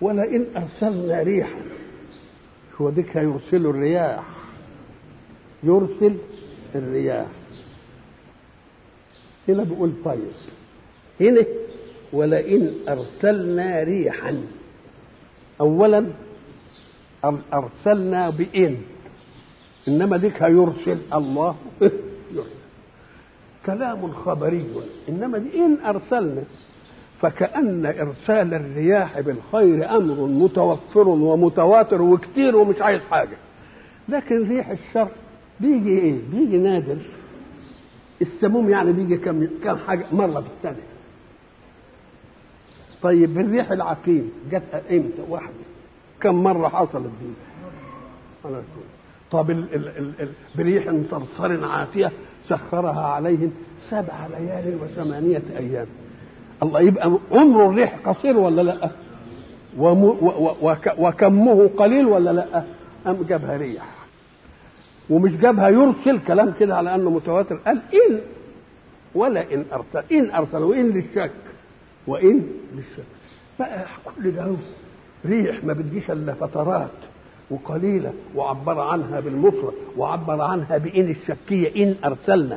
ولئن ارسلنا ريحا هو ديك يرسل الرياح يرسل الرياح هنا بيقول طيب هنا ولئن ارسلنا ريحا اولا ارسلنا بان انما ديك هيرسل الله يرسل كلام خبري انما دي ان ارسلنا فكأن إرسال الرياح بالخير أمر متوفر ومتواتر وكتير ومش عايز حاجة لكن ريح الشر بيجي إيه؟ بيجي نادر السموم يعني بيجي كم كم حاجة مرة في السنة طيب الريح العقيم جت امتى واحدة كم مرة حصلت دي على طول طب ال ال ال ال بريح صرصر عاتية سخرها عليهم سبع ليال وثمانية أيام الله يبقى عمر الريح قصير ولا لا وم وك وكمه قليل ولا لا أم جابها ريح ومش جابها يرسل كلام كده على أنه متواتر قال إن ولا إن أرسل إن أرسل وإن للشك وإن للشك بقى كل ده ريح ما بتجيش إلا فترات وقليلة وعبر عنها بالمفرد وعبر عنها بإن الشكية إن أرسلنا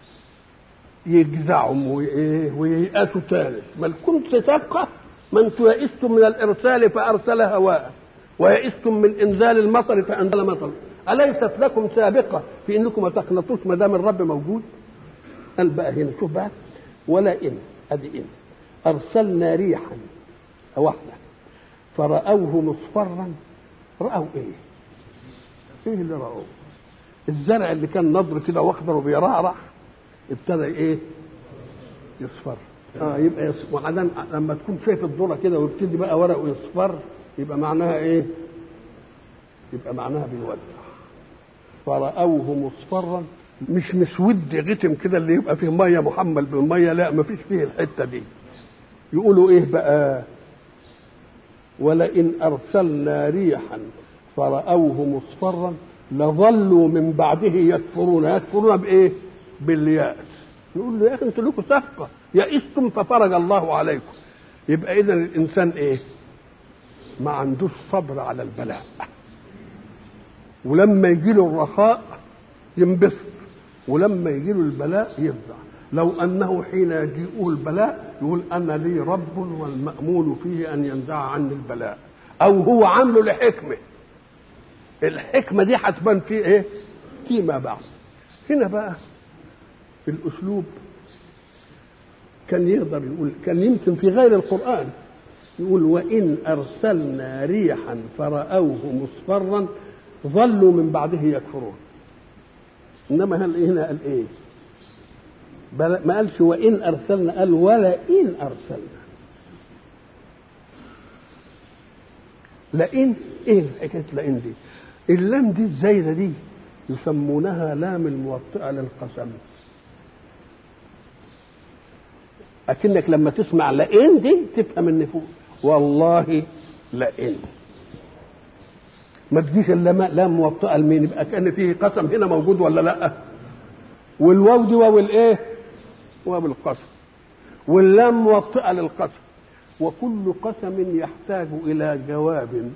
يجزعهم وييأسوا ثالث بل كنت تبقى ما انتم يئستم من الإرسال فأرسل هواء ويئستم من إنزال المطر فأنزل مطر أليست لكم سابقة في إنكم ما تقنطوش ما دام الرب موجود قال بقى هنا شوف بقى ولا إن أدي إن أرسلنا ريحا واحدة فرأوه مصفرا رأوا إيه؟ إيه اللي رأوه؟ الزرع اللي كان نضر كده واخضر وبيرعرع ابتدى إيه؟ يصفر اه يبقى يص... وبعدين لما تكون شايف الذره كده ويبتدي بقى ورقه يصفر يبقى معناها ايه؟ يبقى معناها بيودع فرأوه مصفرا مش مسود غتم كده اللي يبقى فيه ميه محمل بالميه لا ما فيش فيه الحته دي يقولوا ايه بقى ولئن ارسلنا ريحا فرأوه مصفرا لظلوا من بعده يكفرون يكفرون بايه بالياس يقول له يا اخي انتوا لكم صفقه يئستم ففرج الله عليكم يبقى اذا الانسان ايه ما عندوش صبر على البلاء ولما يجي له الرخاء ينبسط ولما يجي له البلاء يفزع لو انه حين يجيئه البلاء يقول انا لي رب والمامول فيه ان ينزع عني البلاء او هو عامله لحكمه الحكمه دي هتبان في ايه فيما بعد هنا بقى الاسلوب كان يقدر يقول كان يمكن في غير القران يقول وان ارسلنا ريحا فراوه مصفرا ظلوا من بعده يكفرون انما هل هنا قال ايه ما قالش وان ارسلنا قال ولا ان ارسلنا لئن ايه حكايه لئن دي اللام دي الزايده دي يسمونها لام الموطئه للقسم اكنك لما تسمع لئن دي تفهم ان فوق والله لئن ما تجيش الا لام موطئه لمين يبقى كان فيه قسم هنا موجود ولا لا والواو دي واو الايه واو القسم واللام موطئه للقسم وكل قسم يحتاج الى جواب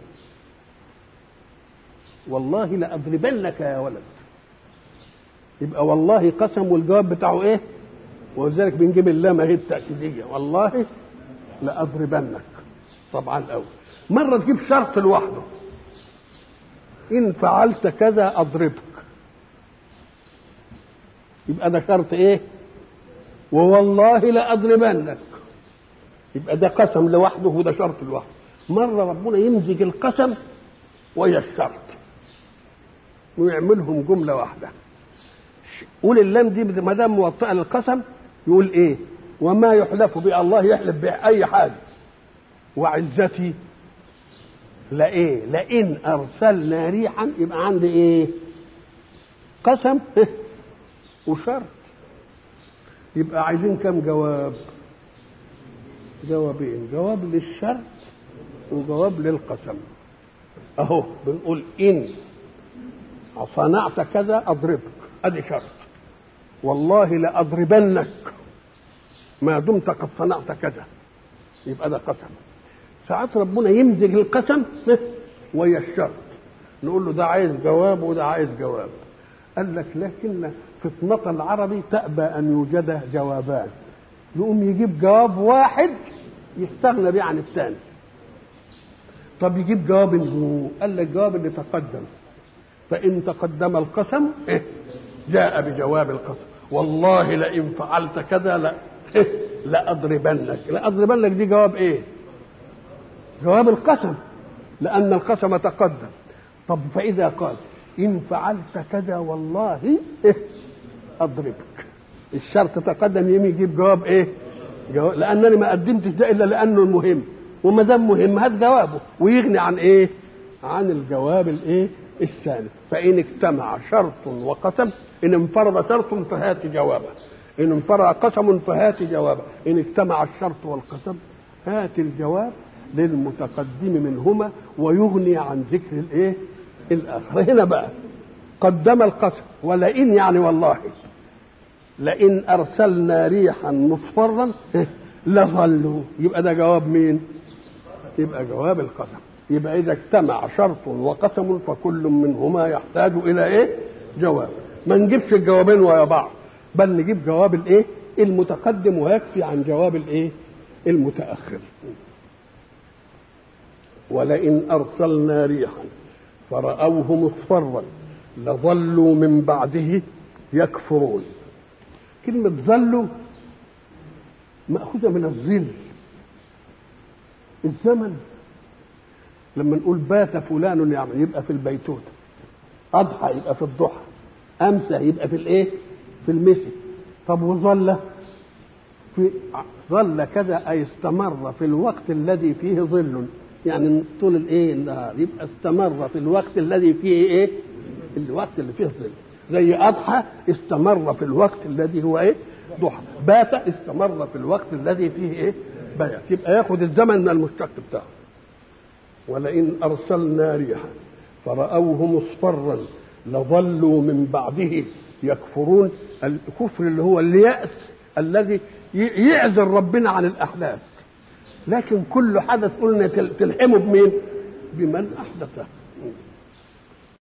والله لأضربنك يا ولد يبقى والله قسم والجواب بتاعه ايه ولذلك بنجيب اللام اهي التأكيدية والله لأضربنك طبعا الأول مرة تجيب شرط لوحده إن فعلت كذا أضربك يبقى ده شرط إيه؟ ووالله لأضربنك يبقى ده قسم لوحده وده شرط لوحده مرة ربنا يمزج القسم ويا الشرط ويعملهم جملة واحدة قول اللام دي ما دام موطئة للقسم يقول ايه وما يحلف به الله يحلف بأي حاجة وعزتي لإيه لئن أرسلنا ريحا يبقى عندي إيه قسم وشرط يبقى عايزين كم جواب جوابين جواب للشرط وجواب للقسم اهو بنقول ان صنعت كذا اضربك ادي شرط والله لاضربنك ما دمت قد صنعت كذا يبقى ده قسم ساعات ربنا يمزج القسم ويا الشرط نقول له ده عايز جواب وده عايز جواب قال لك لكن فطنة العربي تأبى أن يوجد جوابان يقوم يجيب جواب واحد يستغنى به عن الثاني طب يجيب جواب قال لك الجواب اللي تقدم فإن تقدم القسم إيه؟ جاء بجواب القسم والله لئن فعلت كذا لا إيه؟ لأضربنك لأضربنك دي جواب إيه؟ جواب القسم لأن القسم تقدم طب فإذا قال إن فعلت كذا والله إيه؟ أضربك الشرط تقدم يمي يجيب جواب إيه؟ جواب لأنني ما قدمتش ده إلا لأنه المهم وما دام مهم هات جوابه ويغني عن إيه؟ عن الجواب الإيه؟ الثاني فإن اجتمع شرط وقسم إن انفرد شرط فهات جوابه إن انفرد قسم فهات جوابه إن اجتمع الشرط والقسم هات الجواب للمتقدم منهما ويغني عن ذكر الايه الاخر هنا بقى قدم القسم ولئن يعني والله لئن ارسلنا ريحا مصفرا لظلوا يبقى ده جواب مين يبقى جواب القسم يبقى اذا اجتمع شرط وقسم فكل منهما يحتاج الى ايه جواب ما نجيبش الجوابين ويا بعض بل نجيب جواب الايه المتقدم ويكفي عن جواب الايه المتاخر ولئن أرسلنا ريحا فرأوه مصفرا لظلوا من بعده يكفرون كلمة ظلوا مأخوذة من الظل الزمن لما نقول بات فلان يعمل يبقى في البيتوتة أضحى يبقى في الضحى أمسى يبقى في الإيه؟ في المسي طب وظل في ظل كذا أي استمر في الوقت الذي فيه ظل يعني طول الايه النهار يبقى استمر في الوقت الذي فيه ايه الوقت اللي فيه ظل زي اضحى استمر في الوقت الذي هو ايه ضحى بات استمر في الوقت الذي فيه ايه بيات يبقى ياخذ الزمن من المشتق بتاعه ولئن ارسلنا ريحا فراوه مصفرا لظلوا من بعده يكفرون الكفر اللي هو الياس الذي يعذر ربنا عن الاحداث لكن كل حدث قلنا تلحمه بمين؟ بمن احدثه